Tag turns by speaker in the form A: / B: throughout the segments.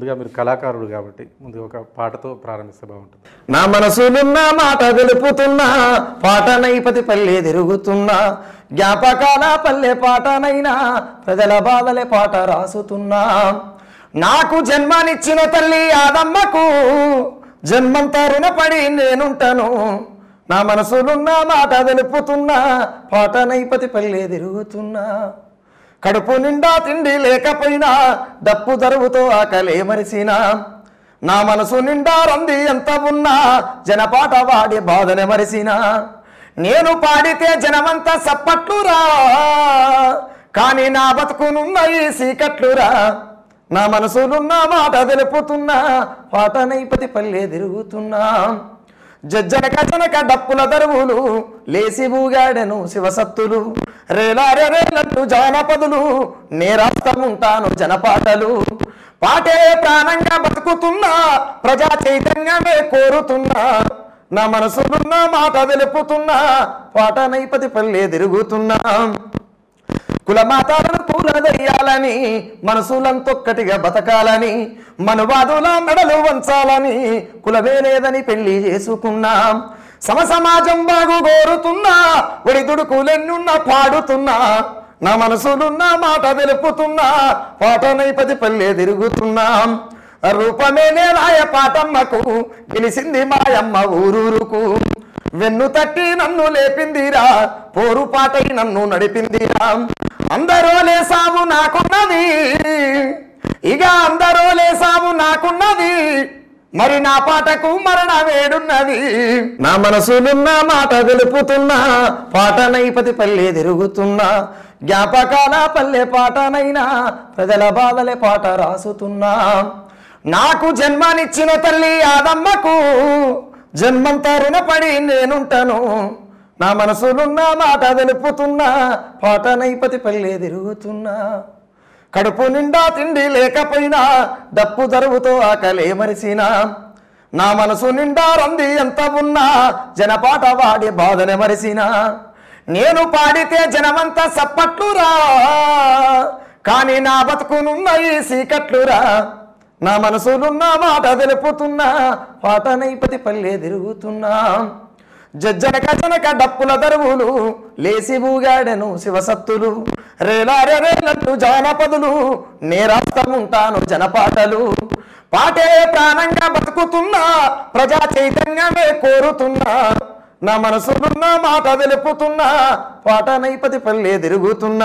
A: ముందుగా మీరు కళాకారుడు కాబట్టి ముందుగా ఒక పాటతో ప్రారంభిస్తే బాగుంటుంది
B: నా మనసులున్న మాట తెలుపుతున్నా పాట నైపతి పల్లె తిరుగుతున్నా జ్ఞాపకాల పల్లె పాటనైనా ప్రజల బాధలే పాట రాసుతున్నా నాకు జన్మనిచ్చిన తల్లి ఆదమ్మకు జన్మంతా రుణపడి నేనుంటాను నా మనసులున్న మాట తెలుపుతున్నా పాట నైపతి పల్లె తిరుగుతున్నా కడుపు నిండా తిండి లేకపోయినా డప్పు దరువుతో ఆకలే మరిసినా నా మనసు నిండా రంది ఎంత ఉన్నా జనపాట వాడి బాధనే మరిసినా నేను పాడితే జనమంతా సప్పట్లురా కానీ నా బతుకునున్న ఈ సీకట్లురా నా మనసులున్న మాట తెలుపుతున్నా పాట నైపతి పల్లె తిరుగుతున్నా జజ్జనక జనక డప్పుల దరువులు లేసి ఊగాడెను శివసత్తులు రేలారే రేలంటూ జానపదులు నేరాస్తముంటాను జనపాటలు పాటే ప్రాణంగా బతుకుతున్నా ప్రజా చైతన్యమే కోరుతున్నా నా మనసులున్న మాట తెలుపుతున్నా పాట నైపతి పల్లె తిరుగుతున్నా కులమాతాలను కూలదయ్యాలని మనసులంతొక్కటిగా బతకాలని మనువాదుల మెడలు వంచాలని కులమే లేదని పెళ్లి చేసుకున్నాం సమ సమాజం బాగు కోరుతున్నా ఒడిదుడుకులెన్నున్న పాడుతున్నా నా మనసులున్న మాట తెలుపుతున్నా పాట నైపతి పల్లె తిరుగుతున్నాం రూపమే నేనాయ పాటమ్మకు గెలిసింది మాయమ్మ ఊరూరుకు వెన్ను తట్టి నన్ను లేపిందిరా పోరు పాటై నన్ను నడిపిందిరా అందరోలే సాగు నాకున్నది ఇక అందరోలే సాగు నాకున్నది మరి నా పాటకు మరణ వేడున్నది నా మనసులున్న మాట తెలుపుతున్నా పాట నైపతి పల్లె తిరుగుతున్నా జ్ఞాపకాల పల్లె పాటనైనా ప్రజల బాధలే పాట రాసుతున్నా నాకు జన్మనిచ్చిన తల్లి ఆదమ్మకు జన్మంతా రుణపడి నేనుంటాను నా మనసులున్న మాట తెలుపుతున్నా పాట నైపతి పల్లె తిరుగుతున్నా కడుపు నిండా తిండి లేకపోయినా డప్పు దరువుతో ఆకలే మరిసినా నా మనసు నిండా రంది ఎంత ఉన్నా జనపాట వాడి బాధనే మరిసినా నేను పాడితే జనమంతా సప్పట్లురా కానీ నా బతుకునున్న ఈ సీకట్లురా నా మనసులున్న మాట తెలుపుతున్నా పాట నైపతి పల్లె తిరుగుతున్నా జజ్జనక జనక డప్పుల దరువులు లేసి ఊగాడెను శివసత్తులు రేలారే రేలంటూ జానపదులు నేరాస్తముంటాను జనపాటలు పాటే ప్రాణంగా బతుకుతున్నా ప్రజా చైతన్యమే కోరుతున్నా నా మనసులున్న మాట తెలుపుతున్నా పాట నైపతి పల్లె తిరుగుతున్నా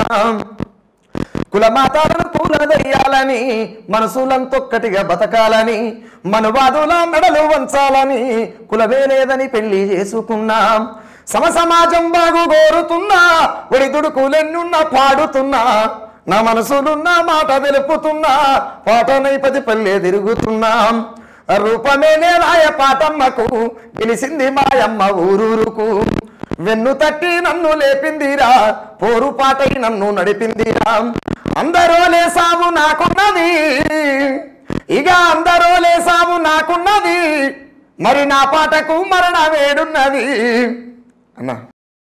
B: కులమాతాలను కూలదయ్యాలని మనసులంతొక్కటిగా బతకాలని మనువాదుల మెడలు వంచాలని కులమే లేదని పెళ్లి చేసుకున్నాం సమ సమాజం బాగు కోరుతున్నా ఒడిదుడుకులెన్నున్న పాడుతున్నా నా మనసులున్న మాట తెలుపుతున్నా పాట నైపతి పల్లె తిరుగుతున్నాం రూపమే నేనాయ పాటమ్మకు గెలిసింది మాయమ్మ ఊరూరుకు వెన్ను తట్టి నన్ను లేపిందిరా పోరు పాటై నన్ను నడిపిందిరా అందరోలే సాగు నాకున్నది ఇక అందరోలే సాగు నాకున్నది మరి నా పాటకు మరణ వేడున్నది అన్నా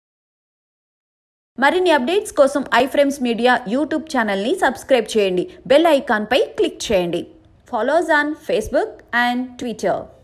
C: మరిన్ని అప్డేట్స్ కోసం ఐఫ్రేమ్స్ మీడియా యూట్యూబ్ ఛానల్ని సబ్స్క్రైబ్ చేయండి బెల్ ఐకాన్పై క్లిక్ చేయండి follow us on Facebook and Twitter